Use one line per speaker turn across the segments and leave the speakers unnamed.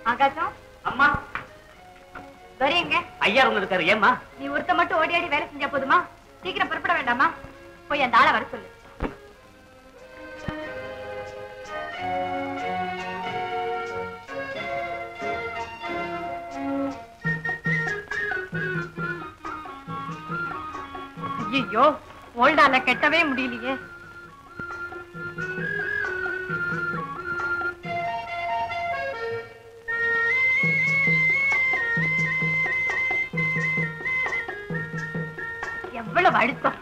ஆகாசம்
அம்மா
துரை எங்க
ஐயா ஒண்ணு இருக்காரு ஏம்மா
நீ ஒருத்த மட்டும் ஓடி ஆடி வேலை செஞ்சா போதுமா சீக்கிரம் புறப்பட வேண்டாமா போய் அந்த ஆளை வர சொல்லு ஐயோ ஓல்டால கெட்டவே முடியலையே எவ்வளவு அழுத்தம்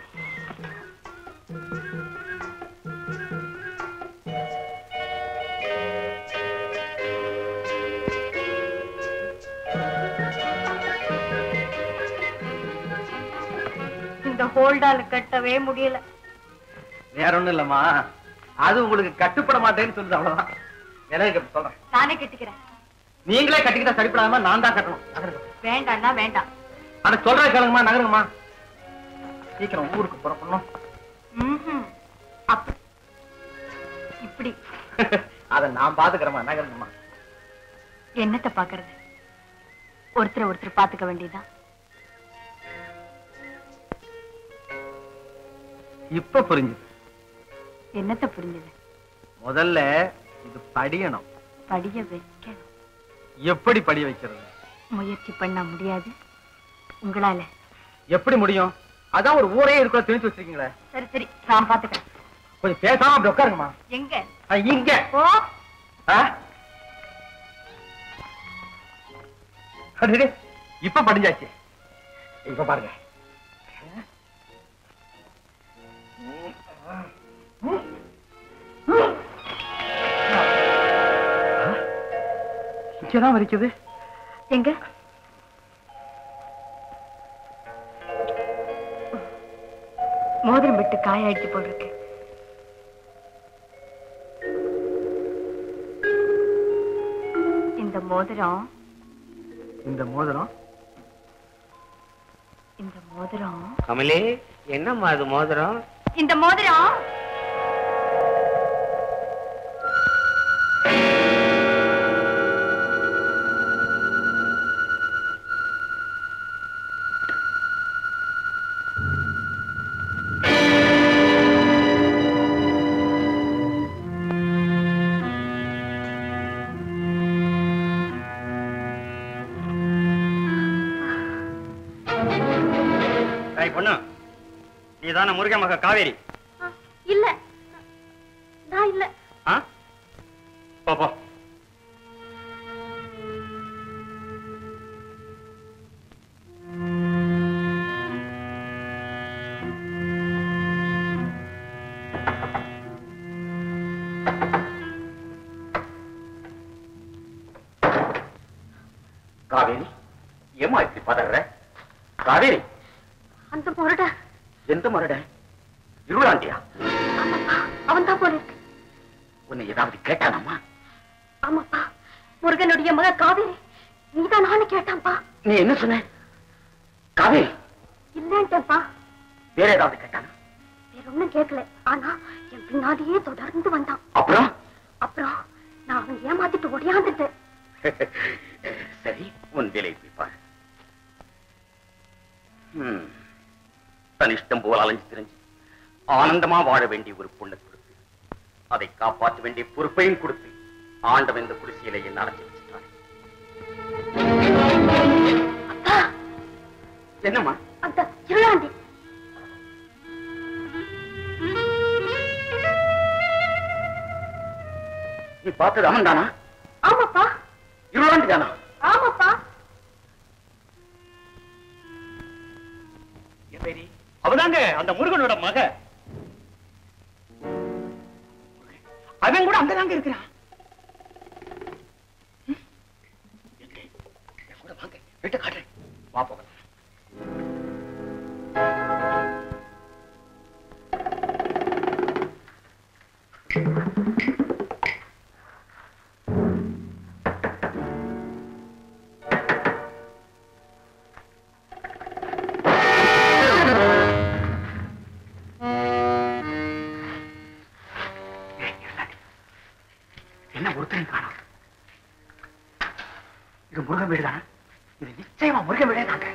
இந்த ஹோல்டால கட்டவே முடியல
வேற ஒண்ணும் இல்லம்மா அது உங்களுக்கு கட்டுப்பட மாட்டேன்னு சொல்லுது அவ்வளவுதான் எனக்கு இப்ப சொல்றேன்
நானே கட்டிக்கிறேன்
நீங்களே கட்டிக்கிட்டா சரிப்படாம நான் தான் கட்டணும் நகருங்க.
வேண்டாம்னா வேண்டாம்
அட சொல்ற கேளுங்கம்மா நகருங்கம்மா சீக்கிரம் ஊருக்கு புறப்படணும்
ம்ஹும். அப்ப இப்படி
அதை நான் பாத்துக்கிறேம்மா நகருங்கம்மா
என்னத்த பாக்குறது ஒருத்தர் ஒருத்தர் பாத்துக்க வேண்டியதுதான்
இப்ப புரிஞ்சுது
என்னத்த புரிஞ்சது
முதல்ல இது படியணும்
படிய வைக்கணும்
எப்படி படிய வைக்கிறது
முயற்சி பண்ண முடியாது உங்களால
எப்படி முடியும் அதான் ஒரு ஊரே இருக்கிற திணிச்சு வச்சிருக்கீங்களே
சரி சரி நான் பாத்துக்கிறேன்
கொஞ்சம் பேசாம அப்படி உட்காருங்கம்மா
எங்க
ஆ, இங்க
ஓ
ஆ? அடடே, இப்ப படிஞ்சாச்சு இப்ப பாருங்க இங்கதான் வலிக்குது
எங்க மோதிரம் விட்டு காயாயிடுச்சு போல் இருக்கு இந்த மோதிரம்
இந்த மோதிரம்
இந்த மோதிரம்
கமலே என்னம்மா அது மோதிரம்
இந்த மோதிரம்
டேய் பொண்ணு நீதான முருகன் மக காவேரி
இல்ல நான் இல்ல
ஆ போ போ
காவேரி ஏமா இப்படி பதற காவேரி
அந்த முரட
எந்த மருட இருளாண்டியா
அவன் தான் போல இருக்கு
உன்னை ஏதாவது கேட்டானாமா
ஆமாப்பா முருகனுடைய மக காவேரி நீதான் நானும் கேட்டான்ப்பா
நீ என்ன சொன்ன காவேரி
இல்லன்ட்டேன்ப்பா
வேற ஏதாவது கேட்டானா
வேற ஒண்ணும் கேட்கல ஆனா என் பின்னாடியே தொடர்ந்து வந்தான்
அப்புறம்
அப்புறம் நான் அவன் ஏமாத்திட்டு ஒடியாந்துட்டேன்
சரி உன் வேலை போய் பாரு ம். தன் இஷ்டம் போல் அலைஞ்சு திரிஞ்சு ஆனந்தமா வாழ வேண்டிய ஒரு பொண்ணை கொடுத்து அதை காப்பாற்ற வேண்டிய பொறுப்பையும் கொடுத்து ஆண்டவன் இந்த குடிசையில என்ன அடைச்சு வச்சுட்டான் என்னம்மா
அந்த இருளாண்டி
நீ பார்த்தது அவன் தானா
ஆமாப்பா
இருளாண்டி தானா
ஆமாப்பா
அவதாங்க அந்த முருகனோட மக அவன் கூட அங்கதாங்க இருக்கிறான்
என் கூட வாங்க வீட்டை காட்டுறேன் வா போகலாம் என்ன ஒருத்தரையும் காணோம்
இது முருகன் வீடு தான் இது நிச்சயமா முருகன் வீடே தாங்க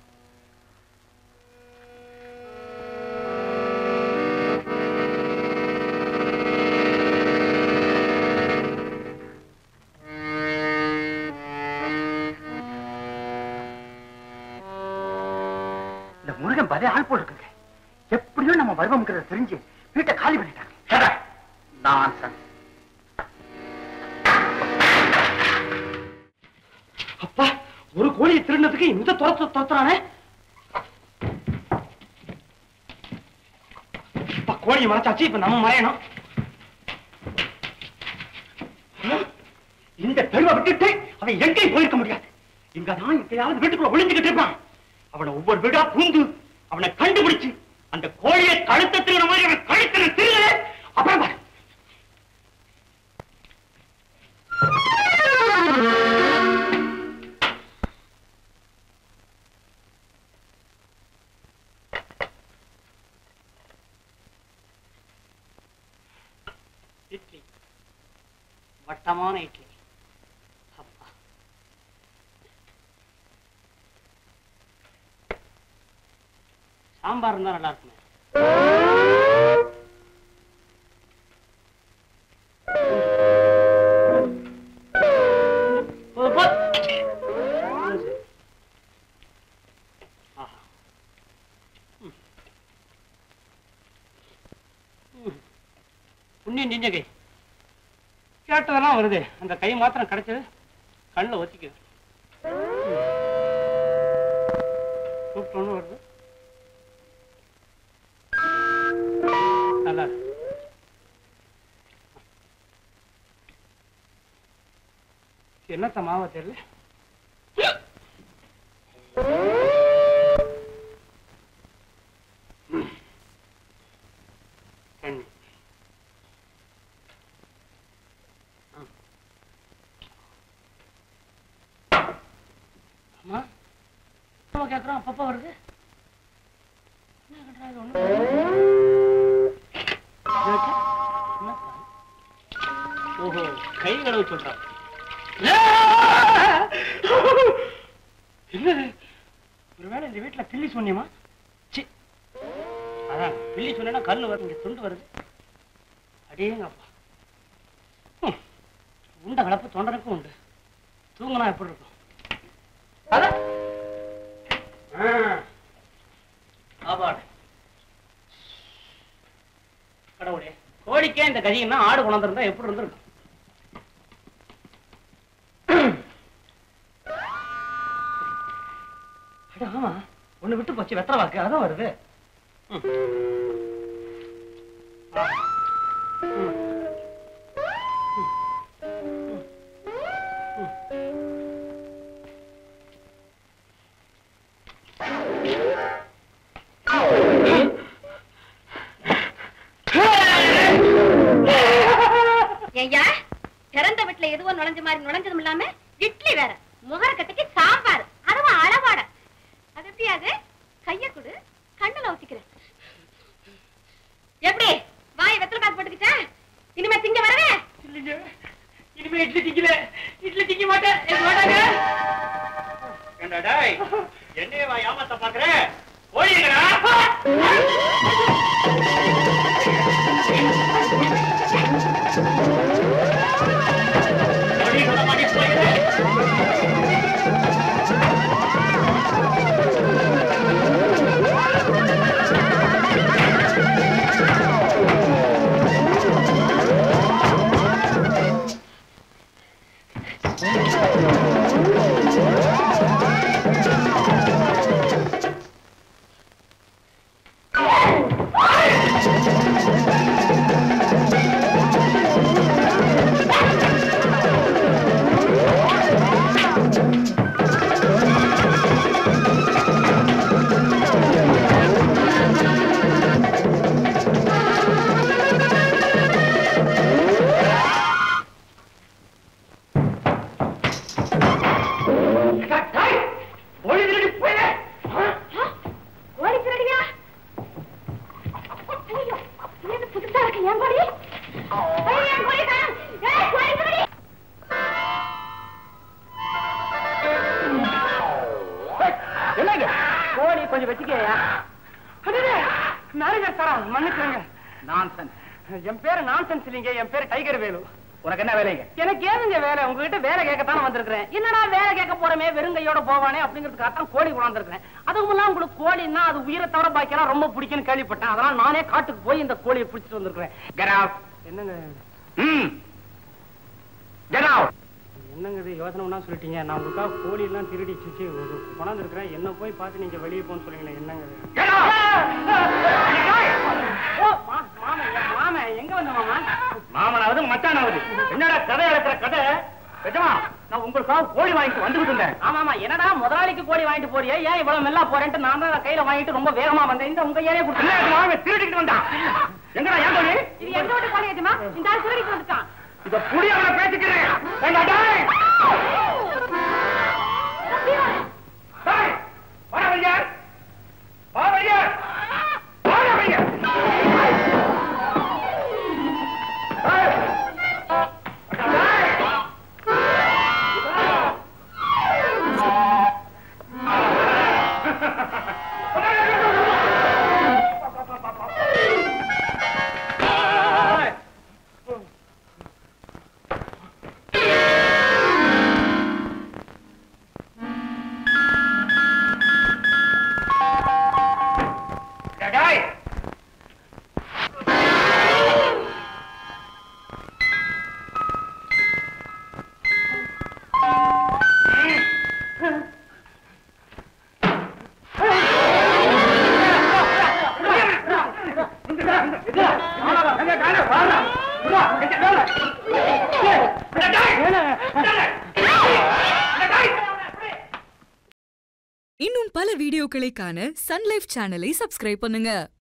இந்த முருகன் பலே ஆள் போல் இருக்குங்க எப்படியோ நம்ம வருவம்ங்கிறத தெரிஞ்சு வீட்டை காலி பண்ணிட்டாங்க நான் அப்பா ஒரு கோழியை திருடினதுக்கு இந்த துரத்து துரத்துறானே அப்பா கோழியை மறைச்சாச்சு இப்ப நம்ம மறையணும் இந்த தெருவை விட்டுட்டு அவன் எங்கேயும் போயிருக்க முடியாது இங்கதான் எங்கேயாவது வீட்டுக்குள்ள ஒளிஞ்சுக்கிட்டு இருப்பான் அவனை ஒவ்வொரு வீடா பூந்து அவனை கண்டுபிடிச்சு அந்த கோழியை கழுத்த திருகிற மாதிரி அவன் கழுத்துல திருகல அப்புறம் பாரு. இட்லி வட்டமான இட்லி அப்பா சாம்பார் இருந்தா நல்லா இருக்குமே போ, போ. ஆஹா. ம். ம். புண்ணியம் செஞ்ச கை கேட்டதெல்லாம் வருது அந்த கை மாத்திரம் கிடைச்சது கண்ணில் ஒத்திக்குது கூப்பிட்டோன்னு வருது நல்லா இருக்கு. என்னத்த மாவ தெரியல தண்ணி அம்மா அம்மா கேட்குறான் அப்பப்போ வருது என்ன கட்டுறா இது ஒண்ணு என்னாச்சு? என்னப்பா? ஓஹோ கை கழுவு சொல்றான் என்னது ஒருவேளை இந்த வீட்டுல கிள்ளி சொன்னியமா சி அதான் கிள்ளி சொன்னா கல்லு வருது இங்க துண்டு வருது அடேங்கப்பா ஹம். உண்ட கலப்பு தொண்டனுக்கும் உண்டு தூங்கினா எப்படி இருக்கும் அதான் ஆ. சாப்பாடு கடவுளே கோழிக்கே இந்த கதின்னா ஆடு கொண்டிருந்தா எப்படி இருந்திருக்கும் அட, ஆமா ஒண்ணு விட்டு போச்சு வெத்தலை வாக்கு அதான் வருது ம். ஆ. ம்.
ஐயா திறந்த வீட்டுல எதுவோ நுழைஞ்ச மாதிரி நுழைஞ்சதும் இல்லாம இட்லி வேற முகரக்கட்டைக்கு சாம்பார் அதுவும் அளவாட அது எப்படி அது கைய கொடு கண்ணுல ஊத்திக்கிறேன் எப்படி வாய் வெத்தலை பாக்கு போட்டுக்கிச்சா இனிமே திங்க வரவே
இல்லைங்க இனிமே இட்லி திக்கல இட்லி திக்க மாட்டேன் எனக்கு வேண்டாங்க
ஏண்டா டேய் என்னையவா ஏமாத்த பாக்குற ஓடிங்கடா ஓடிங்கடா மாட்டி போயிடு
கொஞ்சம் வச்சுக்கயா மேனேஜர் சாரா மன்னிச்சுங்க
நான்சன்
என் பேரு நான்சென்ஸ் இல்லைங்க என் பேரு டைகர் வேலு
உனக்கு என்ன வேலைங்க
எனக்கு ஏதுங்க வேலை உங்ககிட்ட வேலை கேட்கத்தானே வந்திருக்கிறேன் என்னடா வேலை கேட்க போறமே வெறுங்கையோட போவானே அப்படிங்கிறதுக்காக தான் கோழி கொண்டாந்துருக்கிறேன் அதுவும் இல்லாம உங்களுக்கு கோழின்னா அது உயிரை தவிர பாக்கியெல்லாம் ரொம்ப பிடிக்கும்னு கேள்விப்பட்டேன் அதனால நானே காட்டுக்கு போய் இந்த கோழியை பிடிச்சிட்டு வந்திருக்கிறேன்
கெட்
என்னங்க
ம் கெட் அவுட்
என்னங்க இது யோசனை ஒண்ணா சொல்லிட்டீங்க நான் உங்களுக்காக கோழி எல்லாம் திருடி சிச்சு கொண்டாந்து இருக்கிறேன் என்ன போய் பார்த்து நீங்க வெளியே போன்னு சொல்லுங்களேன் என்னங்க இது?
கெட்
ஓ, மா- மாமன், என் மாமன், எங்க வந்த மாமா
மாமனாவது மச்சானாவது என்னடா கதை அழைக்கிற கதை நிஜமா நான் உங்களுக்காக கோழி வாங்கிட்டு வந்துகிட்டு இருந்தேன்
ஆமா ஆமா என்னடா முதலாளிக்கு கோழி வாங்கிட்டு போறியே ஏன் இவ்வளவு மெல்லா போறேன்ட்டு நான் தான் கையில வாங்கிட்டு ரொம்ப வேகமா வந்தேன் இந்த உங்க ஏரியா
என்ன
கொடுத்தேன்
இது வாங்க திருடிக்கிட்டு வந்தான் எங்கடா ஏன் கோழி
இது எங்க வீட்டு கோழி ஏஜமா இந்த ஆள் திருடிட்டு வந்துட்டான்
இத புடி அவனை பேசிக்கிறேன் ஏண்டா டேய் டேய் வர வையா வா வையா வா வையா டேய்
இன்னும் பல வீடியோக்களை காண சன் லைஃப் சேனலை சப்ஸ்கிரைப் பண்ணுங்க